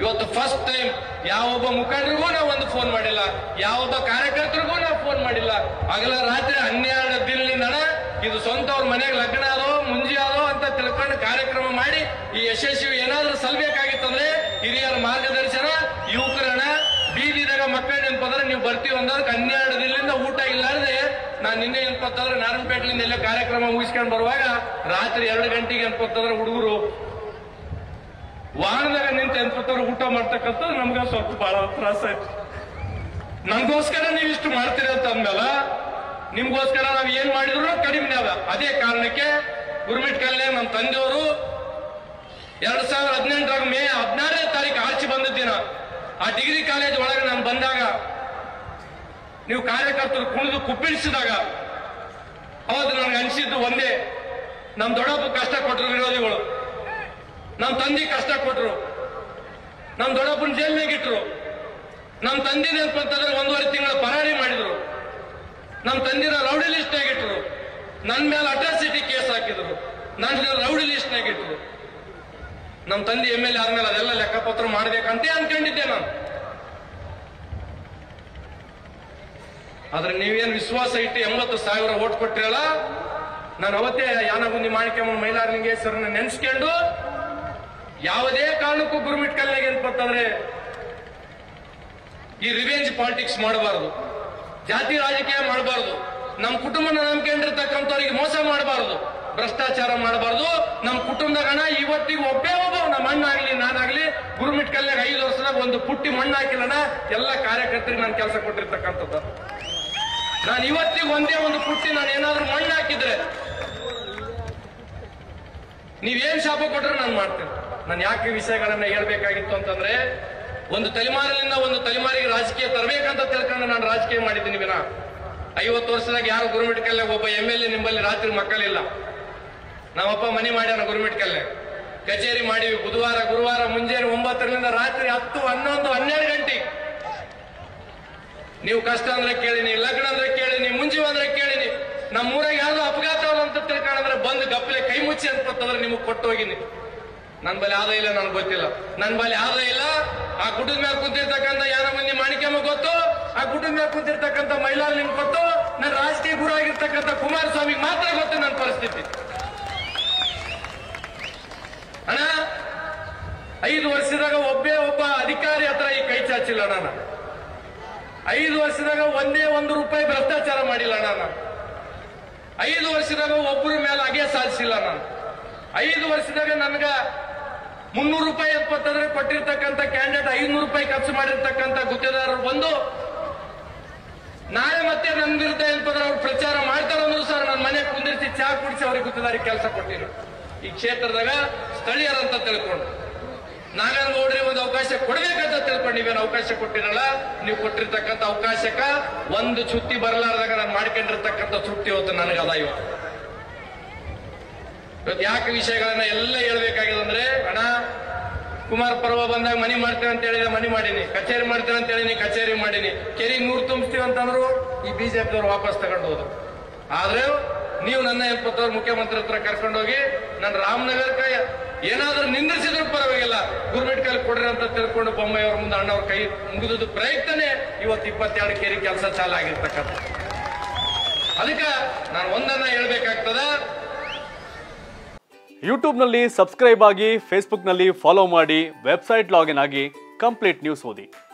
ಇವತ್ತು first time ಯಾವೊಬ್ಬ ಮುಖಂಡರಿಗೂ ನಾವು ಒಂದು ಫೋನ್ ಮಾಡಿಲ್ಲ ಯಾವೊಬ್ಬ ಕಾರ್ಯಕರ್ತರಿಗೂ ನಾವು ಫೋನ್ ಮಾಡಿಲ್ಲ ಹಗಲ ರಾತ್ರಿ ಹನ್ನೆರಡು ದಿನದಿಂದ ಇದು ಸ್ವಂತ ಅವ್ರ ಮನೆಗೆ ಲಗ್ನ ಅದೋ ಮುಂಜಿ ಅದೋ ಅಂತ ತಿಳ್ಕೊಂಡು ಕಾರ್ಯಕ್ರಮ ಮಾಡಿ ಈ ಯಶಸ್ವಿ ಏನಾದ್ರೂ ಸಲ್ಬೇಕಾಗಿತ್ತಂದ್ರೆ ಹಿರಿಯರ ಮಾರ್ಗದರ್ಶನ ಯುವಕರಣ ಬೀದಿದಾಗ ಮಕ್ಕಳ ನೆನಪಂದ್ರೆ ನೀವು ಬರ್ತೀವಿ ಅಂದದಕ್ಕೆ ಹನ್ನೆರಡು ದಿನದಿಂದ ಊಟ ಇಲ್ಲಾರ್ದೆ ನಾನು ನಿನ್ನೆ ನೆನಪತ್ತಂದ್ರೆ ನಾರಾಯಣಪೇಟ್ಲಿಂದ ಎಲ್ಲ ಕಾರ್ಯಕ್ರಮ ಮುಗಿಸ್ಕೊಂಡು ಬರುವಾಗ ರಾತ್ರಿ ಎರಡು ಗಂಟೆಗೆ ನೆನಪತ್ತಂದ್ರೆ ಹುಡುಗರು ವಾಹನದಾಗ ನಿಂತು ಎನ್ಪತ್ತವ್ರು ಊಟ ಮಾಡ್ತಕ್ಕಂಥದ್ದು ನಮ್ಗೆ ಸ್ವಲ್ಪ ಬಹಳ ತ್ರಾಸ ಆಯ್ತು ನಮಗೋಸ್ಕರ ನೀವು ಇಷ್ಟು ಮಾಡ್ತೀರಿ ಅಂತ ಅಂದ್ಮೇಲ ನಿಮ್ಗೋಸ್ಕರ ನಾವ್ ಏನ್ ಮಾಡಿದ್ರು ಕಡಿಮೆ ಅದ ಅದೇ ಕಾರಣಕ್ಕೆ ಗುರುಮಿಟ್ ಕಲ್ಲೆ ನಮ್ಮ ತಂದೆಯವರು ಎರಡ್ ಸಾವಿರದ ಹದಿನೆಂಟರಾಗ ಮೇ ಹದಿನಾರನೇ ತಾರೀಕು ಆರ್ಚಿ ಬಂದ ದಿನ ಆ ಡಿಗ್ರಿ ಕಾಲೇಜ್ ಒಳಗೆ ನಾನು ಬಂದಾಗ ನೀವು ಕಾರ್ಯಕರ್ತರು ಕುಣಿದು ಕುಪ್ಪಿಳಿಸಿದಾಗ ಅವತ್ತು ನನಗೆ ಅನಿಸಿದ್ದು ಒಂದೇ ನಮ್ ದೊಡ್ಡಪ್ಪ ಕಷ್ಟ ಕೊಟ್ಟರು ವಿರೋಧಿಗಳು ನಮ್ ತಂದೆ ಕಷ್ಟ ಕೊಟ್ರು ನಮ್ ದೊಡ್ಡಪ್ಪನ ಜೈಲ್ನಾಗ ಇಟ್ರು ನಮ್ ತಂದೆ ಅಂತಂದ್ರೆ ಒಂದೂವರೆ ತಿಂಗಳ ಪರಾರಿ ಮಾಡಿದ್ರು ನಮ್ ತಂದಿನ ರೌಡಿ ಲಿಸ್ಟ್ ಇಟ್ರು ನನ್ ಮೇಲೆ ಅಟ್ರಾಸಿಟಿ ಕೇಸ್ ಹಾಕಿದ್ರು ನನ್ನ ರೌಡಿ ಲಿಸ್ಟ್ ಇಟ್ರು ನಮ್ ತಂದೆ ಎಮ್ ಎಲ್ ಎ ಆದ್ಮೇಲೆ ಅದೆಲ್ಲ ಲೆಕ್ಕಪತ್ರ ಮಾಡ್ಬೇಕಂತೆ ಅನ್ಕೊಂಡಿದ್ದೆ ನಾನು ಆದ್ರೆ ನೀವೇನ್ ವಿಶ್ವಾಸ ಇಟ್ಟು ಎಂಬತ್ತು ಸಾವಿರ ಓಟ್ ಕೊಟ್ಟಿರಲ್ಲ ನಾನು ಅವತ್ತೇ ಯಾನಗುಂದಿ ಮಾಣಿಕ್ಯಮ್ಮ ಮೈಲಾರಲಿಂಗೇಶ್ವರನ ನೆನ್ಸ್ಕೊಂಡು ಯಾವುದೇ ಕಾರಣಕ್ಕೂ ಗುರುಮಿಟ್ ಕಲ್ಯಾಗ ಅಂತಂದ್ರೆ ಈ ರಿವೆಂಜ್ ಪಾಲಿಟಿಕ್ಸ್ ಮಾಡಬಾರದು ಜಾತಿ ರಾಜಕೀಯ ಮಾಡಬಾರದು ನಮ್ಮ ಕುಟುಂಬನ ನಂಬ್ಕೊಂಡಿರ್ತಕ್ಕಂಥವ್ರಿಗೆ ಮೋಸ ಮಾಡಬಾರದು ಭ್ರಷ್ಟಾಚಾರ ಮಾಡಬಾರದು ನಮ್ಮ ಕುಟುಂಬದಾಗ ಹಣ ಇವತ್ತಿಗೆ ಒಬ್ಬೇ ಒಬ್ಬ ನಮ್ಮ ಅಣ್ಣಾಗ್ಲಿ ನಾನಾಗ್ಲಿ ಗುರುಮಿಟ್ ಕಲ್ಯಾಗ ಐದು ವರ್ಷದಾಗ ಒಂದು ಪುಟ್ಟಿ ಮಣ್ಣು ಹಾಕಿಲ್ಲಣ ಎಲ್ಲ ಕಾರ್ಯಕರ್ತರಿಗೆ ನಾನು ಕೆಲಸ ಕೊಟ್ಟಿರ್ತಕ್ಕಂಥದ್ದು ನಾನು ಇವತ್ತಿಗೆ ಒಂದೇ ಒಂದು ಪುಟ್ಟಿ ನಾನು ಏನಾದ್ರೂ ಮಣ್ಣು ಹಾಕಿದ್ರೆ ನೀವೇನ್ ಶಾಪ ಕೊಟ್ರೆ ನಾನು ಮಾಡ್ತೇನೆ ನಾನು ಯಾಕೆ ಈ ವಿಷಯಗಳನ್ನ ಹೇಳ್ಬೇಕಾಗಿತ್ತು ಅಂತಂದ್ರೆ ಒಂದು ತಲೆಮಾರಿನಿಂದ ಒಂದು ತಲೆಮಾರಿಗೆ ರಾಜಕೀಯ ತರಬೇಕಂತ ತಿಳ್ಕೊಂಡು ನಾನು ರಾಜಕೀಯ ಮಾಡಿದ್ದೀನಿ ವಿನ ಐವತ್ತು ವರ್ಷದಾಗ ಯಾರು ಗುರುಮಿಟ್ ಕಲ್ಯಾಗ ಒಬ್ಬ ಎಂ ಎಲ್ ಎ ನಿಮ್ಮಲ್ಲಿ ರಾತ್ರಿ ಮಕ್ಕಳಿಲ್ಲ ನಮ್ಮಪ್ಪ ಮನೆ ಮಾಡ್ಯಾನ ಗುರುಮಿಟ್ ಕಲ್ಯಾಗ ಕಚೇರಿ ಮಾಡಿವಿ ಬುಧವಾರ ಗುರುವಾರ ಮುಂಜಾನೆ ಒಂಬತ್ತರಿಂದ ರಾತ್ರಿ ಹತ್ತು ಹನ್ನೊಂದು ಹನ್ನೆರಡು ಗಂಟೆಗೆ ನೀವು ಕಷ್ಟ ಅಂದ್ರೆ ಕೇಳಿನಿ ಲಗ್ನ ಅಂದ್ರೆ ಕೇಳಿನಿ ಮುಂಜಿ ಅಂದ್ರೆ ಕೇಳಿನಿ ನಮ್ಮ ಊರಾಗ ಯಾವ್ದೋ ಅಪಘಾತ ಅಂತ ತಿಳ್ಕೊಂಡ್ರೆ ಬಂದು ಗಪ್ಪಲೆ ಕೈ ಮುಚ್ಚಿ ಅಂತಂದ್ರೆ ನಿಮಗೆ ಕೊಟ್ಟು ಹೋಗಿನಿ ನನ್ ಬಳಿ ಆದ ಇಲ್ಲ ನನ್ಗೆ ಗೊತ್ತಿಲ್ಲ ನನ್ ಬಳಿ ಆದ ಇಲ್ಲ ಆ ಗುಡ್ಡದ ಮೇಲೆ ಕುಂತಿರ್ತಕ್ಕಂಥ ಯಾರ ಮಂದಿ ಮಾಣಿಕ್ಯಮ್ಮ ಗೊತ್ತು ಆ ಗುಡ್ಡದ ಮೇಲೆ ಕುಂತಿರ್ತಕ್ಕಂಥ ಮೈಲಾಲ್ ನಿಮ್ಗೆ ಗೊತ್ತು ನನ್ನ ರಾಜಕೀಯ ಗುರು ಆಗಿರ್ತಕ್ಕಂಥ ಕುಮಾರಸ್ವಾಮಿಗೆ ಮಾತ್ರ ಗೊತ್ತು ನನ್ನ ಪರಿಸ್ಥಿತಿ ಅಣ್ಣ ಐದು ವರ್ಷದಾಗ ಒಬ್ಬೇ ಒಬ್ಬ ಅಧಿಕಾರಿ ಹತ್ರ ಈ ಕೈ ಚಾಚಿಲ್ಲ ಅಣ್ಣ ನಾನು ಐದು ವರ್ಷದಾಗ ಒಂದೇ ಒಂದು ರೂಪಾಯಿ ಭ್ರಷ್ಟಾಚಾರ ಮಾಡಿಲ್ಲ ಅಣ್ಣ ನಾನು ಐದು ವರ್ಷದಾಗ ಒಬ್ಬರ ಮೇಲೆ ಅಗೆ ಸಾಧಿಸಿಲ್ಲ ನಾನು ಐದು ವರ್ಷದಾಗ ನನ್ಗ ಮುನ್ನೂರು ರೂಪಾಯಿ ಎಪ್ಪತ್ತಂದ್ರೆ ಕೊಟ್ಟಿರ್ತಕ್ಕಂಥ ಕ್ಯಾಂಡಿಡೇಟ್ ಐನೂರು ರೂಪಾಯಿ ಖರ್ಚು ಮಾಡಿರ್ತಕ್ಕಂಥ ಗುತ್ತೇದಾರರು ಬಂದು ನಾಳೆ ಮತ್ತೆ ನನ್ನ ವಿರುದ್ಧ ಏನಪ್ಪಂದ್ರೆ ಅವ್ರು ಪ್ರಚಾರ ಮಾಡ್ತಾರೋ ಅಂದ್ರು ಸರ್ ನನ್ನ ಮನೆ ಕುಂದಿರಿಸಿ ಚಾ ಕುಡಿಸಿ ಅವ್ರಿಗೆ ಗುತ್ತೇದಾರಿ ಕೆಲಸ ಕೊಟ್ಟಿರು ಈ ಕ್ಷೇತ್ರದಾಗ ಸ್ಥಳೀಯರಂತ ತಿಳ್ಕೊಂಡು ನಾಗೇಂದ್ರಗೌಡ್ರಿ ಒಂದು ಅವಕಾಶ ಕೊಡ್ಬೇಕಂತ ತಿಳ್ಕೊಂಡು ನೀವೇನು ಅವಕಾಶ ಕೊಟ್ಟಿರಲ್ಲ ನೀವು ಕೊಟ್ಟಿರ್ತಕ್ಕಂಥ ಅವಕಾಶಕ್ಕ ಒಂದು ಚುತ್ತಿ ಬರಲಾರ್ದಾಗ ನಾನು ಮಾಡ್ಕೊಂಡಿರ್ತಕ್ಕಂಥ ತೃಪ್ತಿ ಇವತ್ತು ನನಗದ ಇವತ್ತು ಇವತ್ತು ಯಾಕೆ ವಿಷಯಗಳನ್ನ ಎಲ್ಲ ಹೇಳ್ಬೇಕಾಗಿದೆ ಅಂದ್ರೆ ಅಣ್ಣ ಕುಮಾರ್ ಪರ್ವ ಬಂದಾಗ ಮನಿ ಮಾಡ್ತೇವೆ ಅಂತ ಹೇಳಿದ್ರೆ ಮನಿ ಮಾಡೀನಿ ಕಚೇರಿ ಮಾಡ್ತೇವೆ ಅಂತ ಹೇಳಿನಿ ಕಚೇರಿ ಮಾಡೀನಿ ಕೆರಿ ನೀರು ತುಂಬಿಸ್ತೀವಿ ಅಂತಂದ್ರು ಈ ಬಿಜೆಪಿದವ್ರು ವಾಪಸ್ ತಗೊಂಡು ಹೋದ್ರು ಆದ್ರೆ ನೀವು ನನ್ನ ಎಪ್ಪತ್ತವ್ರು ಮುಖ್ಯಮಂತ್ರಿ ಹತ್ರ ಕರ್ಕೊಂಡೋಗಿ ನನ್ನ ರಾಮನಗರಕ್ಕೆ ಏನಾದ್ರೂ ನಿಂದಿಸಿದ್ರು ಪರವಾಗಿಲ್ಲ ಗುರುಮಿಟ್ ಕೈಲಿ ಕೊಡ್ರಿ ಅಂತ ತಿಳ್ಕೊಂಡು ಬೊಮ್ಮಾಯಿ ಅವ್ರ ಮುಂದೆ ಅಣ್ಣವ್ರ ಕೈ ಮುಗಿದ ಪ್ರಯುಕ್ತನೇ ಇವತ್ತು ಇಪ್ಪತ್ತೆರಡು ಕೇರಿ ಕೆಲಸ ಚಾಲು ಆಗಿರ್ತಕ್ಕಂಥ ಅದಕ್ಕೆ ನಾನು ಒಂದನ್ನ ಹೇಳ್ಬೇಕಾಗ್ತದ ಯೂಟ್ಯೂಬ್ನಲ್ಲಿ ಸಬ್ಸ್ಕ್ರೈಬ್ ಆಗಿ ಫೇಸ್ಬುಕ್ನಲ್ಲಿ ಫಾಲೋ ಮಾಡಿ ವೆಬ್ಸೈಟ್ ಲಾಗಿನ್ ಆಗಿ ಕಂಪ್ಲೀಟ್ ನ್ಯೂಸ್ ಓದಿ